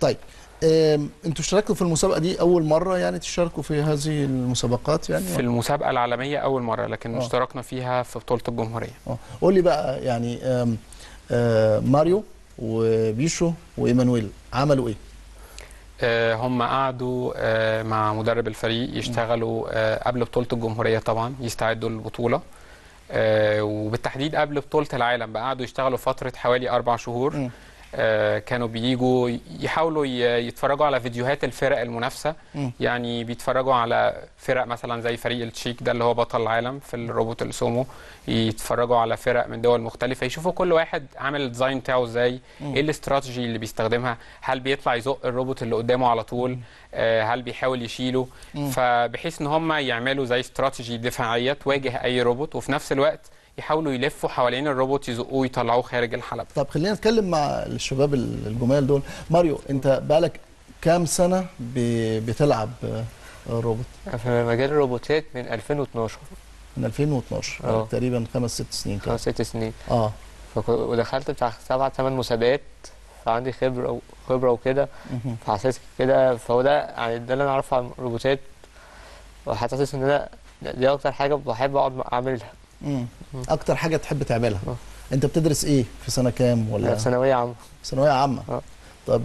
طيب آم، انتوا اشتركتوا في المسابقه دي اول مره يعني تشاركوا في هذه المسابقات يعني في المسابقه العالميه اول مره لكن آه. اشتركنا فيها في بطوله الجمهوريه اه قول لي بقى يعني آم، آه، ماريو وبيشو وايمانويل عملوا ايه آه، هم قعدوا آه، مع مدرب الفريق يشتغلوا آه، قبل بطولة الجمهورية طبعا يستعدوا للبطولة آه، وبالتحديد قبل بطولة العالم بقى قعدوا يشتغلوا فترة حوالي أربع شهور مم. آه، كانوا بيجوا يحاولوا ي- يتفرجوا على فيديوهات الفرق المنافسة مم. يعني بيتفرجوا على فرق مثلا زي فريق التشيك ده اللي هو بطل العالم في الروبوت السومو يتفرجوا على فرق من دول مختلفة يشوفوا كل واحد عامل الديزاين بتاعه ازاي مم. ايه الاستراتيجي اللي بيستخدمها هل بيطلع يزق الروبوت اللي قدامه على طول آه، هل بيحاول يشيله مم. فبحيث ان هم يعملوا زي استراتيجي دفاعيه تواجه اي روبوت وفي نفس الوقت يحاولوا يلفوا حوالين الروبوت يزقوه ويطلعوه خارج الحلبة طب خلينا نتكلم مع الشباب الجمال دول ماريو انت بقالك كام سنه ب- بتلعب آه، روبوت في مجال الروبوتات من 2012 من 2012 اه. تقريبا خمس ست سنين كده خمس ست سنين اه فك- ودخلت بتاع سبع ثمان مسابقات فعندي خبرة خبرة وكده مهم. فحسيت كده فهو ده يعني ده اللي انا اعرفه عن الروبوتات وحاسس ان انا دي اكتر حاجة بحب اقعد اعملها مم. مم. اكتر حاجه تحب تعملها اه. انت بتدرس ايه في سنه كام ولا في ثانوية عامة ثانويه عامه اه. طب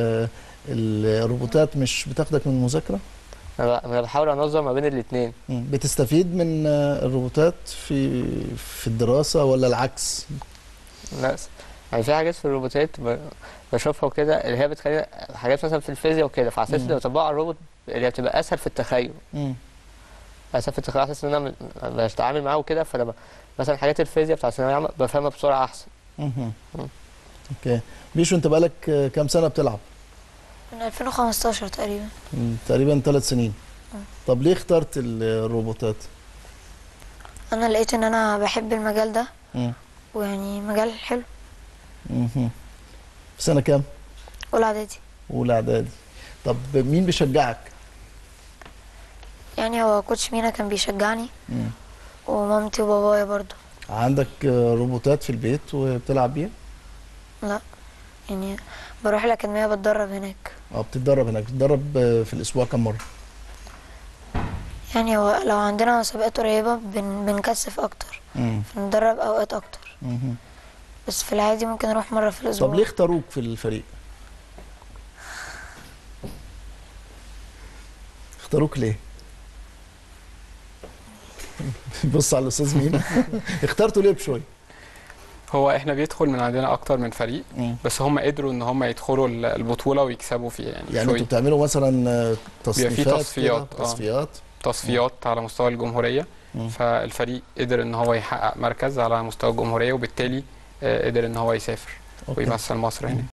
والروبوتات مش بتاخدك من المذاكره انا ب- أنا بحاول انظم ما بين الاثنين مم. بتستفيد من آه، الروبوتات في في الدراسه ولا العكس لا س- يعني في حاجات في الروبوتات ب- بشوفها وكده اللي هي بتخلي حاجات مثلا في الفيزياء وكده فحسيت مم. لو طبقها على الروبوت اللي هي بتبقى اسهل في التخيل مم. اسهل في التخيل حاسس ان انا م- بتعامل معاه وكده فلما مثلا حاجات الفيزياء بتاع الثانويه العامه بفهمها بسرعه احسن مهم. مم. اوكي بيشو انت بقالك آه، كام سنه بتلعب من 2015 تقريبا مم. تقريبا ثلاث سنين اه. طب ليه اخترت الروبوتات انا لقيت ان انا بحب المجال ده مم. ويعني مجال حلو مهم. في سنه كام اولى اعدادي اولى اعدادي طب مين بيشجعك يعني هو كوتش مينا كان بيشجعني مم. ومامتي وبابايا برضو عندك آه، روبوتات في البيت وبتلعب بيها لا يعني بروح الأكاديمية بتدرب هناك اه بتتدرب هناك بتتدرب آه، في الاسبوع كم مره يعني هو لو عندنا مسابقات قريبة بن بنكثف أكتر مم. بنتدرب أوقات أكتر مهم. بس في العادي ممكن أروح مرة في الأسبوع طب ليه اختاروك في الفريق اختاروك ليه بص على الاستاذ مين اخترته ليه بشوي هو احنا بيدخل من عندنا اكتر من فريق بس هم قدروا ان هم يدخلوا ال- البطوله ويكسبوا فيها يعني, يعني شوي انتوا بتعملوا مثلا آه، بيبقى في تصنيفات تصفيات، كده، اه. تصفيات تصفيات على مستوى الجمهوريه مم. فالفريق قدر ان هو يحقق مركز على مستوى الجمهوريه وبالتالي آه، قدر ان هو يسافر اوكي ويمثل مصر هنا